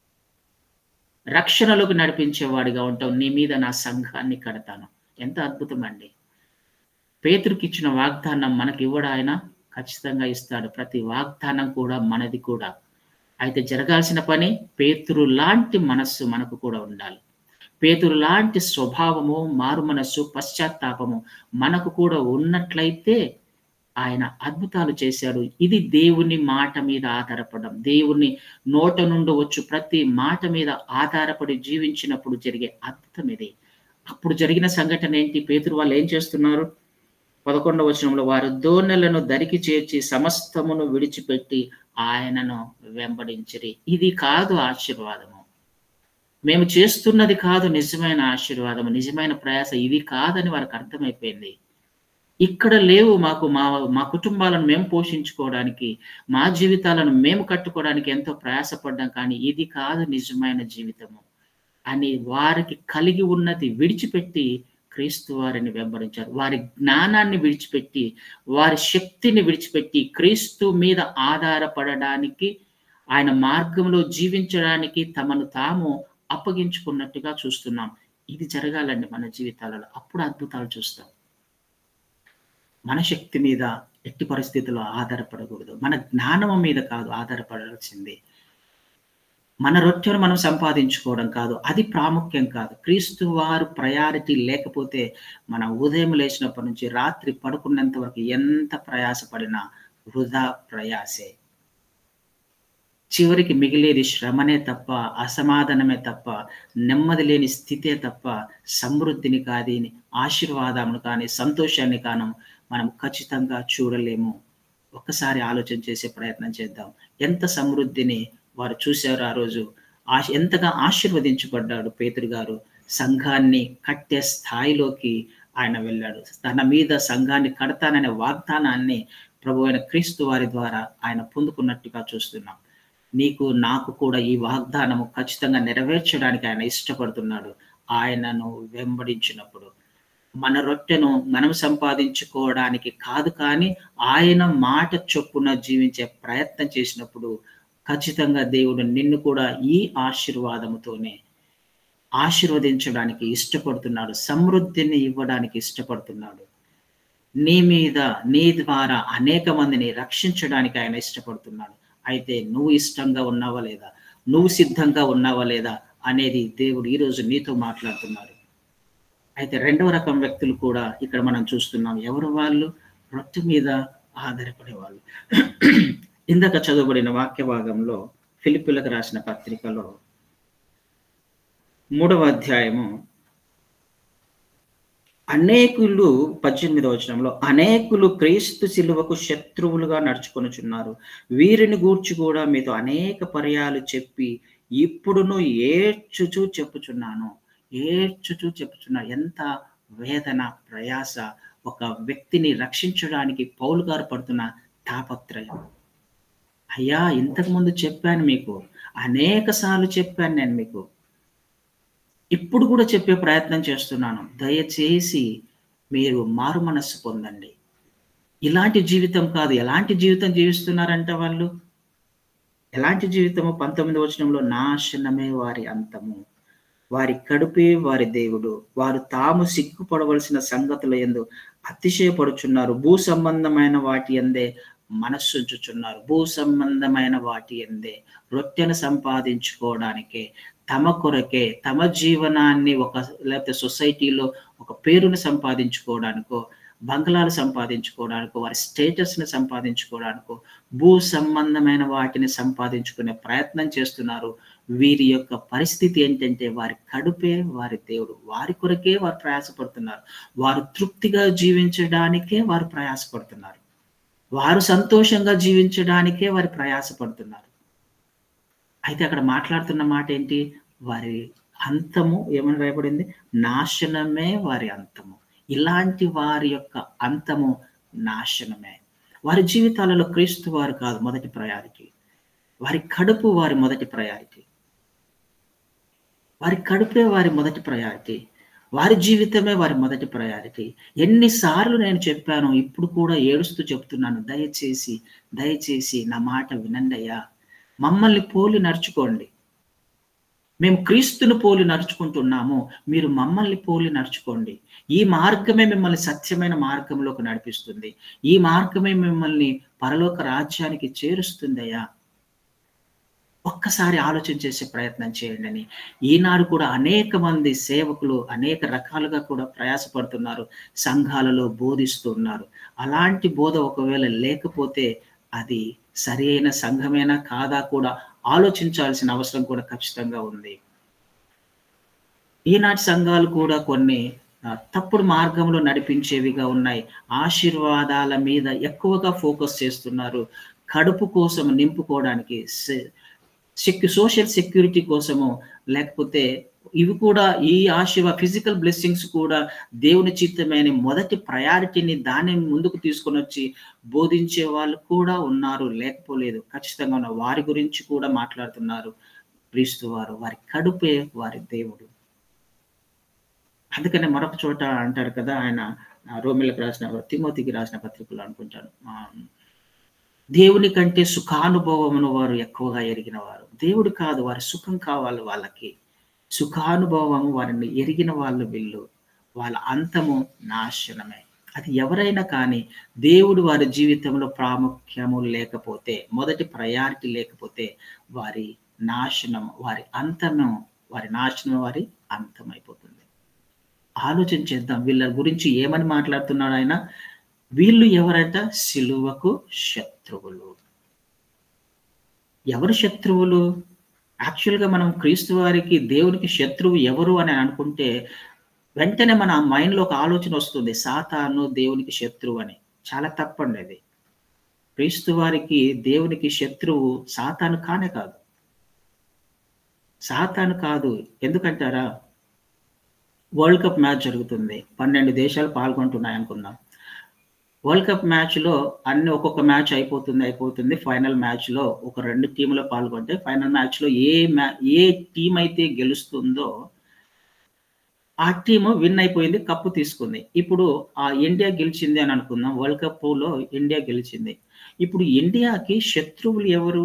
రక్షణలోకి నడిపించేవాడిగా ఉంటావు నీ మీద నా సంఘాన్ని కడతాను ఎంత అద్భుతం అండి పేతురికి ఇచ్చిన వాగ్దానం మనకి ఇవ్వడు ఆయన ఖచ్చితంగా ఇస్తాడు ప్రతి వాగ్దానం కూడా మనది కూడా అయితే జరగాల్సిన పని పేతురు లాంటి మనస్సు మనకు కూడా ఉండాలి పేతురు లాంటి స్వభావము మారు మనస్సు పశ్చాత్తాపము మనకు కూడా ఉన్నట్లయితే ఆయన అద్భుతాలు చేశాడు ఇది దేవుని మాట మీద ఆధారపడడం దేవుని నోట నుండి వచ్చు ప్రతి మాట మీద ఆధారపడి జీవించినప్పుడు జరిగే అద్భుతం ఇది అప్పుడు జరిగిన సంఘటన ఏంటి పేతురు వాళ్ళు ఏం చేస్తున్నారు పదకొండవ వచనంలో వారు దోణెలను దరికి చేర్చి సమస్తమును విడిచిపెట్టి ఆయనను వెంబడించిరి ఇది కాదు ఆశీర్వాదము మేము చేస్తున్నది కాదు నిజమైన ఆశీర్వాదము నిజమైన ప్రయాస ఇది కాదని వారికి అర్థమైపోయింది ఇక్కడ లేవు మాకు మా మా కుటుంబాలను మేము పోషించుకోవడానికి మా జీవితాలను మేము కట్టుకోవడానికి ఎంతో ప్రయాసపడ్డాం కానీ ఇది కాదు నిజమైన జీవితము అని వారికి కలిగి ఉన్నది విడిచిపెట్టి క్రీస్తు వారిని వెంబడించారు వారి జ్ఞానాన్ని విడిచిపెట్టి వారి శక్తిని విడిచిపెట్టి క్రీస్తు మీద ఆధారపడడానికి ఆయన మార్గంలో జీవించడానికి తమను తాము అప్పగించుకున్నట్టుగా చూస్తున్నాం ఇది జరగాలండి మన జీవితాలలో అప్పుడు అద్భుతాలు చూస్తాం మన శక్తి మీద ఎట్టి పరిస్థితుల్లో ఆధారపడకూడదు మన జ్ఞానం మీద కాదు ఆధారపడాల్సింది మన రొట్టెను మనం సంపాదించుకోవడం కాదు అది ప్రాముఖ్యం కాదు క్రీస్తు వారు ప్రయారిటీ లేకపోతే మన ఉదయం లేచినప్పటి నుంచి రాత్రి పడుకున్నంత వరకు ఎంత ప్రయాసపడినా వృధా ప్రయాసే చివరికి మిగిలేది శ్రమనే తప్ప అసమాధానమే తప్ప నెమ్మది లేని స్థితే తప్ప సమృద్ధిని కాది ఆశీర్వాదమును కానీ సంతోషాన్ని కాను మనం ఖచ్చితంగా చూడలేము ఒక్కసారి ఆలోచన చేసే ప్రయత్నం చేద్దాం ఎంత సమృద్ధిని వారు చూశారు ఆ రోజు ఆశ ఎంతగా ఆశీర్వదించబడ్డాడు పేతురు గారు సంఘాన్ని కట్టే స్థాయిలోకి ఆయన వెళ్ళాడు తన మీద సంఘాన్ని కడతాననే వాగ్దానాన్ని ప్రభు అయిన క్రీస్తు వారి ద్వారా ఆయన పొందుకున్నట్టుగా చూస్తున్నాం నీకు నాకు కూడా ఈ వాగ్దానము ఖచ్చితంగా నెరవేర్చడానికి ఆయన ఇష్టపడుతున్నాడు ఆయనను వెంబడించినప్పుడు మన రొట్టెను మనం సంపాదించుకోవడానికి కాదు కానీ ఆయన మాట చొప్పున జీవించే ప్రయత్నం చేసినప్పుడు ఖచ్చితంగా దేవుడు నిన్ను కూడా ఈ ఆశీర్వాదముతోనే ఆశీర్వదించడానికి ఇష్టపడుతున్నాడు సమృద్ధిని ఇవ్వడానికి ఇష్టపడుతున్నాడు నీ మీద నీ ద్వారా అనేక మందిని రక్షించడానికి ఆయన ఇష్టపడుతున్నాడు అయితే నువ్వు ఇష్టంగా ఉన్నావా లేదా నువ్వు సిద్ధంగా ఉన్నావా లేదా అనేది దేవుడు ఈరోజు నీతో మాట్లాడుతున్నాడు అయితే రెండవ రకం వ్యక్తులు కూడా ఇక్కడ మనం చూస్తున్నాం ఎవరు వాళ్ళు రొట్టె మీద ఆధారపడే వాళ్ళు ఇందాక చదువుబడిన వాక్య భాగంలో ఫిలిపిలకు రాసిన పత్రికలో మూడవ అధ్యాయము అనేకులు పద్దెనిమిది వచనంలో అనేకులు క్రీస్తు శిలువకు శత్రువులుగా నడుచుకొనుచున్నారు వీరిని గూర్చి కూడా మీతో అనేక పర్యాలు చెప్పి ఇప్పుడును ఏడ్చుచూ చెప్పుచున్నాను ఏడ్చుచూ చెప్పుచున్నా ఎంత వేదన ప్రయాస ఒక వ్యక్తిని రక్షించడానికి పౌలు గారు పడుతున్న తాపత్రయం అయ్యా ఇంతకు ముందు చెప్పాను మీకు అనేక సార్లు చెప్పాను నేను మీకు ఇప్పుడు కూడా చెప్పే ప్రయత్నం చేస్తున్నాను దయచేసి మీరు మారు మనస్సు పొందండి ఇలాంటి జీవితం కాదు ఎలాంటి జీవితం జీవిస్తున్నారంట వాళ్ళు ఎలాంటి జీవితము పంతొమ్మిది వచనంలో నాశనమే వారి అంతము వారి కడుపే వారి దేవుడు వారు తాము సిగ్గుపడవలసిన సంగతుల ఎందు అతిశయపడుచున్నారు భూ సంబంధమైన వాటి ఎందే మనస్సుంచుచున్నారు భూ సంబంధమైన వాటి ఎందే రొట్టెను సంపాదించుకోవడానికే తమ కొరకే తమ జీవనాన్ని ఒక లేకపోతే సొసైటీలో ఒక పేరును సంపాదించుకోవడానికో బంగ్లాలు సంపాదించుకోవడానికో వారి స్టేటస్ని సంపాదించుకోవడానికో భూ సంబంధమైన వాటిని సంపాదించుకునే ప్రయత్నం చేస్తున్నారు వీరి యొక్క పరిస్థితి ఏంటంటే వారి కడుపే వారి దేవుడు వారి కొరకే వారు ప్రయాసపడుతున్నారు వారు తృప్తిగా జీవించడానికే వారు ప్రయాసపడుతున్నారు వారు సంతోషంగా జీవించడానికే వారు ప్రయాసపడుతున్నారు అయితే అక్కడ మాట్లాడుతున్న మాట ఏంటి వారి అంతము ఏమని రాయబడింది నాశనమే వారి అంతము ఇలాంటి వారి యొక్క అంతము నాశనమే వారి జీవితాలలో క్రీస్తు వారు కాదు మొదటి ప్రయారిటీ వారి కడుపు వారి మొదటి ప్రయారిటీ వారి కడుపే వారి మొదటి ప్రయారిటీ వారి జీవితమే వారి మొదటి ప్రయారిటీ ఎన్నిసార్లు నేను చెప్పాను ఇప్పుడు కూడా ఏడుస్తూ చెప్తున్నాను దయచేసి దయచేసి నా మాట వినండి అయ్యా మమ్మల్ని పోలి నడుచుకోండి మేము క్రీస్తును పోలి నడుచుకుంటున్నాము మీరు మమ్మల్ని పోలి నడుచుకోండి ఈ మార్గమే మిమ్మల్ని సత్యమైన మార్గంలోకి నడిపిస్తుంది ఈ మార్గమే మిమ్మల్ని పరలోక రాజ్యానికి చేరుస్తుందయ్యా ఒక్కసారి ఆలోచన చేసే ప్రయత్నం చేయండి అని ఈనాడు కూడా అనేక మంది సేవకులు అనేక రకాలుగా కూడా ప్రయాసపడుతున్నారు సంఘాలలో బోధిస్తున్నారు అలాంటి బోధ ఒకవేళ లేకపోతే అది సరి అయిన సంఘమేనా కాదా కూడా ఆలోచించాల్సిన అవసరం కూడా ఖచ్చితంగా ఉంది ఈనాటి సంఘాలు కూడా కొన్ని తప్పుడు మార్గంలో నడిపించేవిగా ఉన్నాయి ఆశీర్వాదాల మీద ఎక్కువగా ఫోకస్ చేస్తున్నారు కడుపు కోసం నింపుకోవడానికి సెక్యూ సోషల్ సెక్యూరిటీ కోసము లేకపోతే ఇవి కూడా ఈ ఆశీర్వ ఫిజికల్ బ్లెస్సింగ్స్ కూడా దేవుని చిత్తమైన మొదటి ప్రయారిటీని దాన్ని ముందుకు తీసుకొని వచ్చి బోధించే వాళ్ళు కూడా ఉన్నారు లేకపోలేదు ఖచ్చితంగా ఉన్న వారి గురించి కూడా మాట్లాడుతున్నారు క్రీస్తు వారు వారి కడుపే వారి దేవుడు అందుకనే మరొక చోట అంటారు కదా ఆయన రోమిలకు రాసిన తిమోతికి రాసిన పత్రికలు అనుకుంటాను దేవుని కంటే సుఖానుభవమును వారు ఎక్కువగా ఎరిగిన వారు దేవుడు కాదు వారి సుఖం కావాలి వాళ్ళకి సుఖానుభవము వారిని ఎరిగిన వాళ్ళు వీళ్ళు వాళ్ళ అంతము నాశనమే అది ఎవరైనా కానీ దేవుడు వారి జీవితంలో ప్రాముఖ్యము లేకపోతే మొదటి ప్రయారిటీ లేకపోతే వారి నాశనం వారి అంతము వారి నాశనం వారి అంతమైపోతుంది ఆలోచన చేద్దాం వీళ్ళ గురించి ఏమని మాట్లాడుతున్నాడు ఆయన వీళ్ళు ఎవరంట సిలువకు శత్రువులు ఎవరు శత్రువులు యాక్చువల్గా మనం క్రీస్తు వారికి దేవునికి శత్రువు ఎవరు అని అనుకుంటే వెంటనే మన మైండ్లో ఒక ఆలోచన వస్తుంది సాతాను దేవునికి శత్రువు అని చాలా తప్పండి అది క్రీస్తు వారికి దేవునికి శత్రువు సాతాను కానే కాదు సాతాను కాదు ఎందుకంటారా వరల్డ్ కప్ మ్యాచ్ జరుగుతుంది పన్నెండు దేశాలు పాల్గొంటున్నాయి అనుకుందాం వరల్డ్ కప్ మ్యాచ్లో అన్ని ఒక్కొక్క మ్యాచ్ అయిపోతుంది అయిపోతుంది ఫైనల్ మ్యాచ్లో ఒక రెండు టీంలో పాల్గొంటే ఫైనల్ మ్యాచ్లో ఏ మ్యా ఏ టీం అయితే గెలుస్తుందో ఆ టీము విన్ అయిపోయింది కప్పు తీసుకుంది ఇప్పుడు ఆ ఇండియా గెలిచింది అని అనుకుందాం వరల్డ్ కప్లో ఇండియా గెలిచింది ఇప్పుడు ఇండియాకి శత్రువులు ఎవరు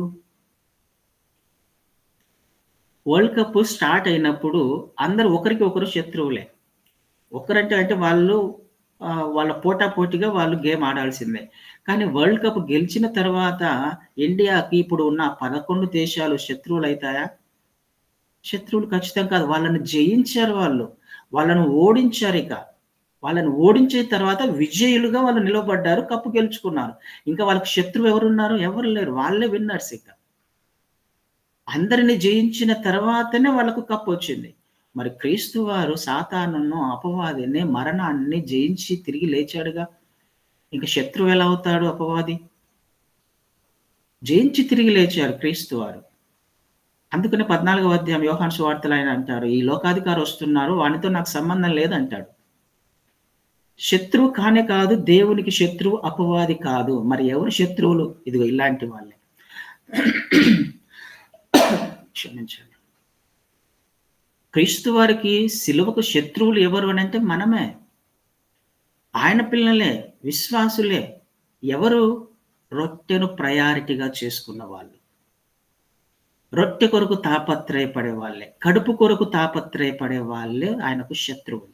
వరల్డ్ కప్ స్టార్ట్ అయినప్పుడు అందరు ఒకరికి ఒకరు శత్రువులే ఒకరంటే అంటే వాళ్ళు వాళ్ళ పోటా పోటీగా వాళ్ళు గేమ్ ఆడాల్సిందే కానీ వరల్డ్ కప్ గెలిచిన తర్వాత ఇండియాకి ఇప్పుడు ఉన్న పదకొండు దేశాలు శత్రువులు అవుతాయా శత్రువులు ఖచ్చితంగా కాదు వాళ్ళని జయించారు వాళ్ళు వాళ్ళను ఓడించారు ఇక వాళ్ళని ఓడించిన తర్వాత విజయులుగా వాళ్ళు నిలబడ్డారు కప్పు గెలుచుకున్నారు ఇంకా వాళ్ళకి శత్రువు ఎవరున్నారు ఎవరు లేరు వాళ్ళే విన్నర్స్ ఇక అందరిని జయించిన తర్వాతనే వాళ్ళకు కప్పు వచ్చింది మరి క్రీస్తు వారు సాతానును అపవాదిని మరణాన్ని జయించి తిరిగి లేచాడుగా ఇంకా శత్రువు ఎలా అవుతాడు అపవాది జయించి తిరిగి లేచారు క్రీస్తు వారు అందుకనే పద్నాలుగవ అధ్యాయం యోహాన్ సువార్తలు ఆయన అంటారు ఈ లోకాధికారి వస్తున్నారు వానితో నాకు సంబంధం లేదంటాడు శత్రువు కానే కాదు దేవునికి శత్రువు అపవాది కాదు మరి ఎవరు శత్రువులు ఇదిగో ఇలాంటి వాళ్ళే క్షమించండి క్రీస్తు వారికి సిలువకు శత్రువులు ఎవరు అని అంటే మనమే ఆయన పిల్లలే విశ్వాసులే ఎవరు రొట్టెను ప్రయారిటీగా చేసుకున్న వాళ్ళు రొట్టె కొరకు తాపత్రయపడే వాళ్ళే కడుపు కొరకు తాపత్రయపడే వాళ్ళే ఆయనకు శత్రువులు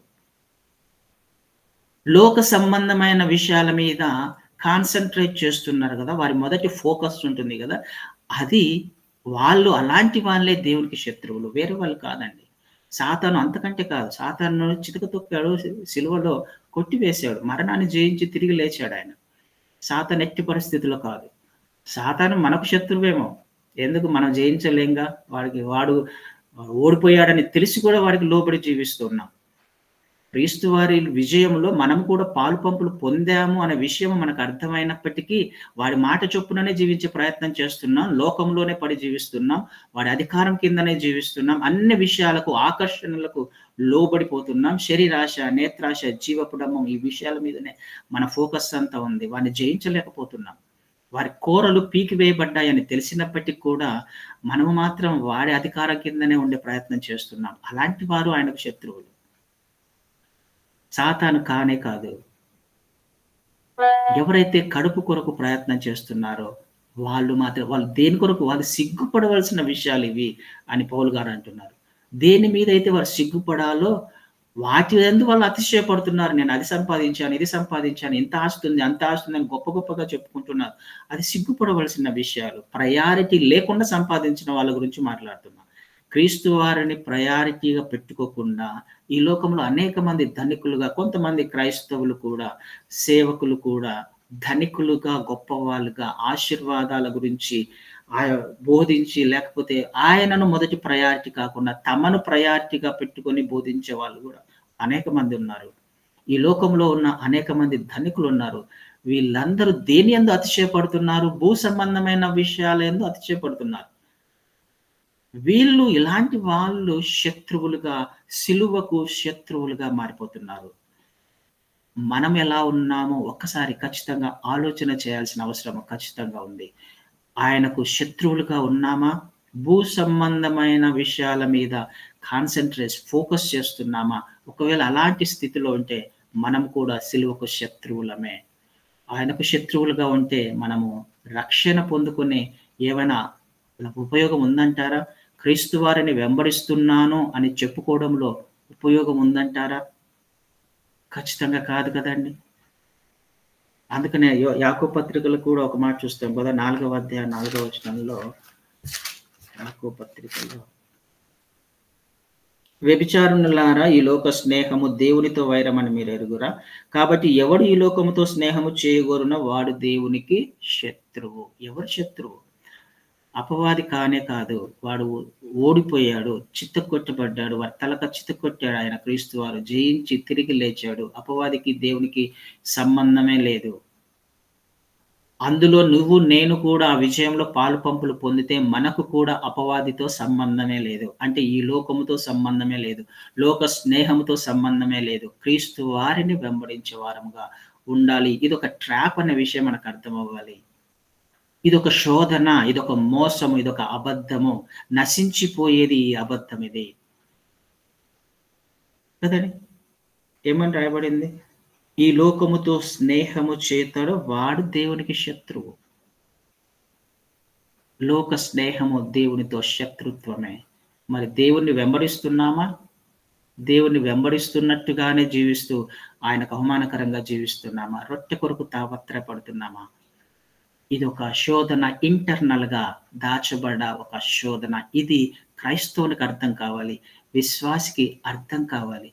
లోక సంబంధమైన విషయాల మీద కాన్సన్ట్రేట్ చేస్తున్నారు కదా వారి మొదటి ఫోకస్ ఉంటుంది కదా అది వాళ్ళు అలాంటి వాళ్ళే దేవునికి శత్రువులు వేరే వాళ్ళు కాదండి సాతాను అంతకంటే కాదు సాతాను చితక తొక్కాడు సిలువలో కొట్టివేశాడు మరణాన్ని జయించి తిరిగి లేచాడు ఆయన సాతాను ఎట్టి పరిస్థితిలో కాదు సాతాను మనకు శత్రువేమో ఎందుకు మనం జయించలేంగా వాడికి వాడు ఓడిపోయాడని తెలిసి కూడా వాడికి లోబడి జీవిస్తున్నాం క్రీస్తు వారి విజయంలో మనం కూడా పాలు పంపులు పొందాము అనే విషయం మనకు అర్థమైనప్పటికీ వాడి మాట చొప్పుననే జీవించే ప్రయత్నం చేస్తున్నాం లోకంలోనే పడి జీవిస్తున్నాం వాడి అధికారం కిందనే జీవిస్తున్నాం అన్ని విషయాలకు ఆకర్షణలకు లోబడిపోతున్నాం శరీరాశ నేత్రాశ జీవపుడమం ఈ విషయాల మీదనే మన ఫోకస్ అంతా ఉంది వాడిని జయించలేకపోతున్నాం వారి కోరలు పీకి వేయబడ్డాయని తెలిసినప్పటికీ కూడా మనము మాత్రం వాడి అధికారం కిందనే ఉండే ప్రయత్నం చేస్తున్నాం అలాంటి వారు ఆయనకు శత్రువులు సాతాను కానే కాదు ఎవరైతే కడుపు కొరకు ప్రయత్నం చేస్తున్నారో వాళ్ళు మాత్రం వాళ్ళు దేని కొరకు వాళ్ళు సిగ్గుపడవలసిన విషయాలు ఇవి అని పౌల్ గారు అంటున్నారు దేని మీద అయితే వారు సిగ్గుపడాలో వాటి ఎందు వాళ్ళు అతిశయపడుతున్నారు నేను అది సంపాదించాను ఇది సంపాదించాను ఇంత ఆస్తుంది అంత ఆస్తుంది అని గొప్ప గొప్పగా చెప్పుకుంటున్నారు అది సిగ్గుపడవలసిన విషయాలు ప్రయారిటీ లేకుండా సంపాదించిన వాళ్ళ గురించి మాట్లాడుతున్నారు క్రీస్తు వారిని ప్రయారిటీగా పెట్టుకోకుండా ఈ లోకంలో అనేక మంది ధనికులుగా కొంతమంది క్రైస్తవులు కూడా సేవకులు కూడా ధనికులుగా గొప్పవాళ్ళుగా ఆశీర్వాదాల గురించి బోధించి లేకపోతే ఆయనను మొదటి ప్రయారిటీ కాకుండా తమను ప్రయారిటీగా పెట్టుకొని బోధించే వాళ్ళు కూడా అనేక మంది ఉన్నారు ఈ లోకంలో ఉన్న అనేక మంది ధనికులు ఉన్నారు వీళ్ళందరూ దేని ఎందు అతిశయపడుతున్నారు భూ సంబంధమైన విషయాల ఎందు అతిశయపడుతున్నారు వీళ్ళు ఇలాంటి వాళ్ళు శత్రువులుగా సిలువకు శత్రువులుగా మారిపోతున్నారు మనం ఎలా ఉన్నామో ఒక్కసారి ఖచ్చితంగా ఆలోచన చేయాల్సిన అవసరం ఖచ్చితంగా ఉంది ఆయనకు శత్రువులుగా ఉన్నామా భూ సంబంధమైన విషయాల మీద కాన్సన్ట్రేట్ ఫోకస్ చేస్తున్నామా ఒకవేళ అలాంటి స్థితిలో ఉంటే మనం కూడా సిలువకు శత్రువులమే ఆయనకు శత్రువులుగా ఉంటే మనము రక్షణ పొందుకునే ఏమైనా ఉపయోగం ఉందంటారా క్రీస్తు వారిని వెంబడిస్తున్నాను అని చెప్పుకోవడంలో ఉపయోగం ఉందంటారా ఖచ్చితంగా కాదు కదండి అందుకనే యో- యాకో పత్రికలు కూడా ఒక మాట చూస్తాం కదా నాలుగవ అధ్యాయం నాలుగవ వచనంలో యాకో పత్రికలో వ్యభిచారులారా ఈ లోక స్నేహము దేవునితో వైరమని మీరు ఎరుగురా కాబట్టి ఎవడు ఈ లోకముతో స్నేహము చేయగోరునో వాడు దేవునికి శత్రువు ఎవరు శత్రువు అపవాది కానే కాదు వాడు ఓడిపోయాడు చిత్తకొట్టబడ్డాడు వారి తలక చిత్తకొట్టాడు ఆయన క్రీస్తు వారు జయించి తిరిగి లేచాడు అపవాదికి దేవునికి సంబంధమే లేదు అందులో నువ్వు నేను కూడా ఆ విజయంలో పాలు పంపులు పొందితే మనకు కూడా అపవాదితో సంబంధమే లేదు అంటే ఈ లోకముతో సంబంధమే లేదు లోక స్నేహముతో సంబంధమే లేదు క్రీస్తు వారిని వెంబడించే వారముగా ఉండాలి ఇది ఒక ట్రాప్ అనే విషయం మనకు అర్థం అవ్వాలి ఇది ఒక శోధన ఇది ఒక మోసము ఇది ఒక అబద్ధము నశించిపోయేది ఈ అబద్ధం ఇది కదండి ఏమని రాయబడింది ఈ లోకముతో స్నేహము చేతాడో వాడు దేవునికి శత్రువు లోక స్నేహము దేవునితో శత్రుత్వమే మరి దేవుణ్ణి వెంబడిస్తున్నామా దేవుణ్ణి వెంబడిస్తున్నట్టుగానే జీవిస్తూ ఆయనకు అవమానకరంగా జీవిస్తున్నామా రొట్టె కొరకు తాపత్రపడుతున్నామా ఇది ఒక శోధన ఇంటర్నల్ గా దాచబడ్డ ఒక శోధన ఇది క్రైస్తవునికి అర్థం కావాలి విశ్వాసికి అర్థం కావాలి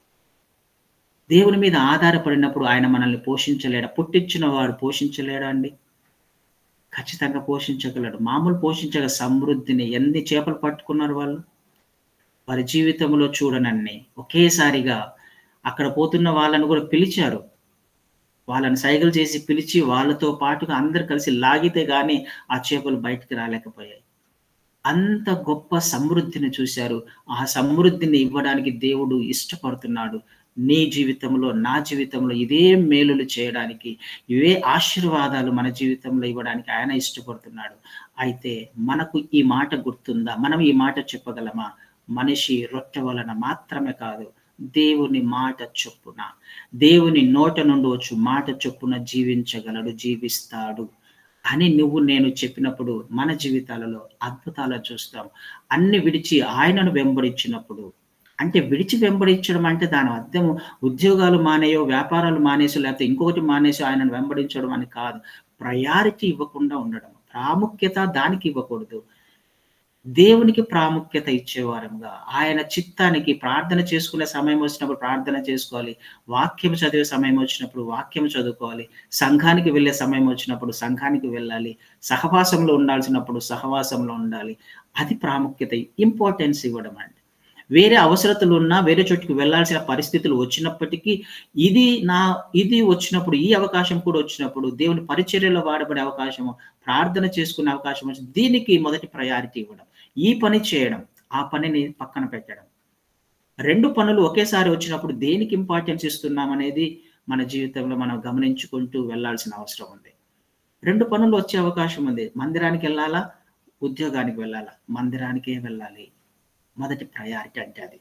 దేవుని మీద ఆధారపడినప్పుడు ఆయన మనల్ని పోషించలేడా పుట్టించిన వాడు పోషించలేడా అండి ఖచ్చితంగా పోషించగలడు మామూలు పోషించగల సమృద్ధిని ఎన్ని చేపలు పట్టుకున్నారు వాళ్ళు వారి జీవితంలో చూడనన్ని ఒకేసారిగా అక్కడ పోతున్న వాళ్ళను కూడా పిలిచారు వాళ్ళని సైకిల్ చేసి పిలిచి వాళ్ళతో పాటుగా అందరు కలిసి లాగితే గానీ ఆ చేపలు బయటికి రాలేకపోయాయి అంత గొప్ప సమృద్ధిని చూశారు ఆ సమృద్ధిని ఇవ్వడానికి దేవుడు ఇష్టపడుతున్నాడు నీ జీవితంలో నా జీవితంలో ఇదే మేలులు చేయడానికి ఇవే ఆశీర్వాదాలు మన జీవితంలో ఇవ్వడానికి ఆయన ఇష్టపడుతున్నాడు అయితే మనకు ఈ మాట గుర్తుందా మనం ఈ మాట చెప్పగలమా మనిషి రొట్టె వలన మాత్రమే కాదు దేవుని మాట చొప్పున దేవుని నోట నుండి వచ్చు మాట చొప్పున జీవించగలడు జీవిస్తాడు అని నువ్వు నేను చెప్పినప్పుడు మన జీవితాలలో అద్భుతాలు చూస్తాం అన్ని విడిచి ఆయనను వెంబడించినప్పుడు అంటే విడిచి వెంబడించడం అంటే దాని అర్థం ఉద్యోగాలు మానేయో వ్యాపారాలు మానేసో లేకపోతే ఇంకొకటి మానేసి ఆయనను వెంబడించడం అని కాదు ప్రయారిటీ ఇవ్వకుండా ఉండడం ప్రాముఖ్యత దానికి ఇవ్వకూడదు దేవునికి ప్రాముఖ్యత ఇచ్చేవారంగా ఆయన చిత్తానికి ప్రార్థన చేసుకునే సమయం వచ్చినప్పుడు ప్రార్థన చేసుకోవాలి వాక్యం చదివే సమయం వచ్చినప్పుడు వాక్యం చదువుకోవాలి సంఘానికి వెళ్ళే సమయం వచ్చినప్పుడు సంఘానికి వెళ్ళాలి సహవాసంలో ఉండాల్సినప్పుడు సహవాసంలో ఉండాలి అది ప్రాముఖ్యత ఇంపార్టెన్స్ ఇవ్వడం అండి వేరే అవసరతలు ఉన్నా వేరే చోటుకి వెళ్ళాల్సిన పరిస్థితులు వచ్చినప్పటికీ ఇది నా ఇది వచ్చినప్పుడు ఈ అవకాశం కూడా వచ్చినప్పుడు దేవుని పరిచర్యలో వాడబడే అవకాశము ప్రార్థన చేసుకునే అవకాశం వచ్చి దీనికి మొదటి ప్రయారిటీ ఇవ్వడం ఈ పని చేయడం ఆ పనిని పక్కన పెట్టడం రెండు పనులు ఒకేసారి వచ్చినప్పుడు దేనికి ఇంపార్టెన్స్ ఇస్తున్నాం అనేది మన జీవితంలో మనం గమనించుకుంటూ వెళ్ళాల్సిన అవసరం ఉంది రెండు పనులు వచ్చే అవకాశం ఉంది మందిరానికి వెళ్ళాలా ఉద్యోగానికి వెళ్ళాలా మందిరానికే వెళ్ళాలి మొదటి ప్రయారిటీ అంటే అది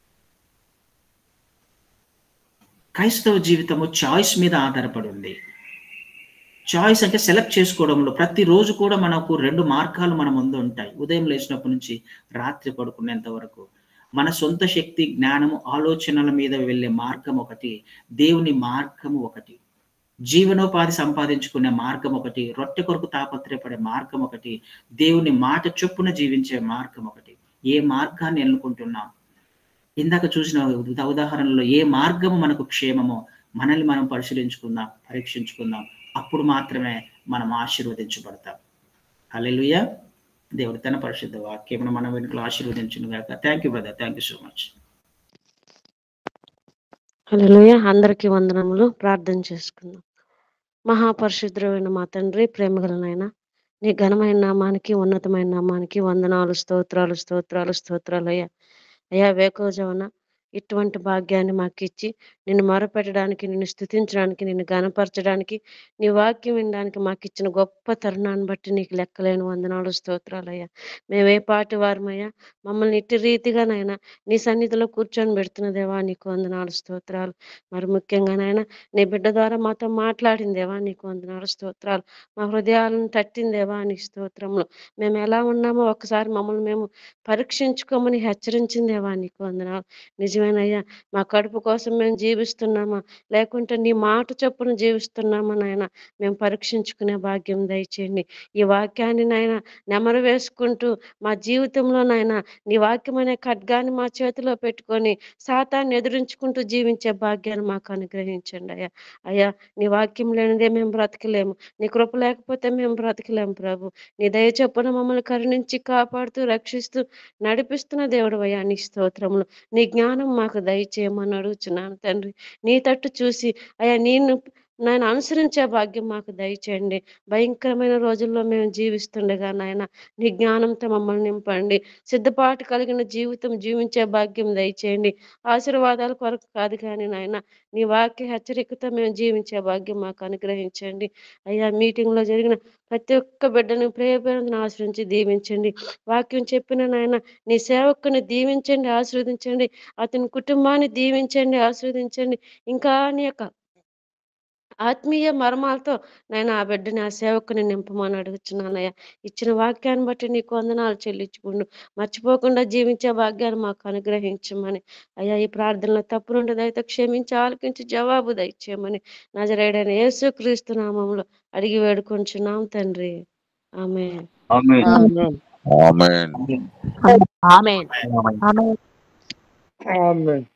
క్రైస్తవ జీవితము చాయిస్ మీద ఆధారపడి ఉంది చాయిస్ అంటే సెలెక్ట్ చేసుకోవడంలో ప్రతిరోజు కూడా మనకు రెండు మార్గాలు మన ముందు ఉంటాయి ఉదయం లేచినప్పటి నుంచి రాత్రి పడుకునేంత వరకు మన సొంత శక్తి జ్ఞానము ఆలోచనల మీద వెళ్ళే మార్గం ఒకటి దేవుని మార్గము ఒకటి జీవనోపాధి సంపాదించుకునే మార్గం ఒకటి రొట్టె కొరకు తాపత్రయపడే మార్గం ఒకటి దేవుని మాట చొప్పున జీవించే మార్గం ఒకటి ఏ మార్గాన్ని ఎన్నుకుంటున్నాం ఇందాక చూసిన ఉదా- ఉదాహరణలో ఏ మార్గము మనకు క్షేమమో మనల్ని మనం పరిశీలించుకుందాం పరీక్షించుకుందాం అప్పుడు మాత్రమే మనం ఆశీర్వదించబడతాం హల్లెలూయా దేవుడు తన పరిశుద్ధ వాక్యమును మన వెనుకలు ఆశీర్వదించును గాక thank you brother thank you so much హల్లెలూయ అందరికీ వందనములు ప్రార్థన చేసుకుందాం మహాపరిశుద్ధమైన మా తండ్రి ప్రేమగలనైనా నీ ఘనమైన నామానికి ఉన్నతమైన నామానికి వందనాలు స్తోత్రాలు స్తోత్రాలు స్తోత్రాలు అయ్యా అయ్యా వేకోజవన ఇటువంటి భాగ్యాన్ని మాకు ఇచ్చి నిన్ను మొరపెట్టడానికి నిన్ను స్థుతించడానికి నిన్ను గనపరచడానికి నీ వాక్యం వినడానికి మాకు ఇచ్చిన గొప్ప తరుణాన్ని బట్టి నీకు లెక్కలేని వందనాలు స్తోత్రాలయ్యా మేము ఏ పాటి వారమయ్యా మమ్మల్ని ఇట్టి రీతిగానైనా నీ సన్నిధిలో కూర్చొని పెడుతున్న దేవా నీకు వందనాలు స్తోత్రాలు మరి ముఖ్యంగానైనా నీ బిడ్డ ద్వారా మాతో మాట్లాడిందేవా నీకు వందనాలు స్తోత్రాలు మా హృదయాలను తట్టిందేవా నీ స్తోత్రంలో మేము ఎలా ఉన్నామో ఒకసారి మమ్మల్ని మేము పరీక్షించుకోమని హెచ్చరించిందేవా నీకు వందనాలు నిజమేనయ్యా మా కడుపు కోసం మేము జీవిస్తున్నామా లేకుంటే నీ మాట చొప్పున జీవిస్తున్నామా నాయన మేము పరీక్షించుకునే భాగ్యం దయచేయండి ఈ వాక్యాన్ని నాయన నెమరు వేసుకుంటూ మా జీవితంలో నాయన నీ వాక్యం అనే ఖడ్గాన్ని మా చేతిలో పెట్టుకొని సాతాన్ని ఎదురించుకుంటూ జీవించే భాగ్యాన్ని మాకు అనుగ్రహించండి అయ్యా అయ్యా నీ వాక్యం లేనిదే మేము బ్రతకలేము నీ కృప లేకపోతే మేము బ్రతకలేము ప్రభు నీ దయ చొప్పున మమ్మల్ని కరుణించి కాపాడుతూ రక్షిస్తూ నడిపిస్తున్న దేవుడు అయ్యా నీ స్తోత్రములు నీ జ్ఞానం మాకు దయచేయమని అడుగుచున్నాను తండ్రి నీ తట్టు చూసి అయ్యా నేను నాయన అనుసరించే భాగ్యం మాకు దయచేయండి భయంకరమైన రోజుల్లో మేము జీవిస్తుండగా నాయన నీ జ్ఞానంతో మమ్మల్ని నింపండి సిద్ధపాటు కలిగిన జీవితం జీవించే భాగ్యం దయచేయండి ఆశీర్వాదాల కొరకు కాదు కానీ నాయన నీ వాక్య హెచ్చరికతో మేము జీవించే భాగ్యం మాకు అనుగ్రహించండి అయ్యా మీటింగ్లో జరిగిన ప్రతి ఒక్క బిడ్డను ప్రేరేపణ ఆశ్రయించి దీవించండి వాక్యం చెప్పిన నాయన నీ సేవకుని దీవించండి ఆశీర్వదించండి అతని కుటుంబాన్ని దీవించండి ఆశీర్వదించండి ఇంకా నీ యొక్క ఆత్మీయ మర్మాలతో నేను ఆ బిడ్డని ఆ సేవకుని నింపమని అడుగుతున్నానయ్యా ఇచ్చిన వాక్యాన్ని బట్టి నీకు వందనాలు చెల్లించుకుండు మర్చిపోకుండా జీవించే భాగ్యాన్ని మాకు అనుగ్రహించమని అయ్యా ఈ ప్రార్థనలో తప్పు నుండి దయతో క్షమించి ఆలకించి జవాబు దయచేయమని నజరేడైన యేసు క్రీస్తు నామంలో అడిగి వేడుకొంచున్నాం తండ్రి ఆమె ఆమేన్ ఆమేన్ ఆమేన్ ఆమేన్ ఆమేన్ ఆమేన్